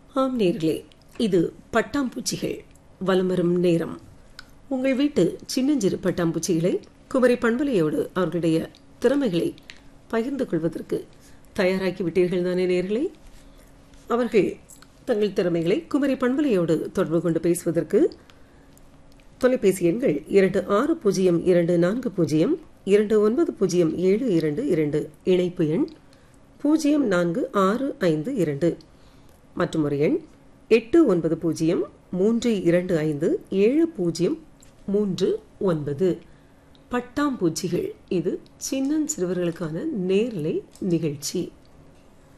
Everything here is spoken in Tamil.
ஆம் நேர்களே இது பட்டாம்பூச்சிகள் வலம் வரும் நேரம் உங்கள் வீட்டு சின்னஞ்சிறு பட்டாம்பூச்சிகளை குமரி பண்பலையோடு அவர்களுடைய திறமைகளை பகிர்ந்து கொள்வதற்கு தயாராக்கி விட்டீர்கள் தானே நேர்களே அவர்கள் தங்கள் திறமைகளை குமரி பண்பலையோடு தொடர்பு கொண்டு பேசுவதற்கு தொலைபேசி எண்கள் இரண்டு ஆறு பூஜ்ஜியம் இரண்டு நான்கு பூஜ்ஜியம் இரண்டு ஒன்பது பூஜ்ஜியம் ஏழு இரண்டு இரண்டு இணைப்பு எண் பூஜ்ஜியம் நான்கு ஆறு ஐந்து இரண்டு மற்றும் ஒரு எண் எட்டு ஒன்பது பூஜ்ஜியம் மூன்று இரண்டு ஐந்து ஏழு பூஜ்ஜியம் மூன்று ஒன்பது பட்டாம்பூச்சிகள் இது சின்னன் சிறுவர்களுக்கான நேர்லை நிகழ்ச்சி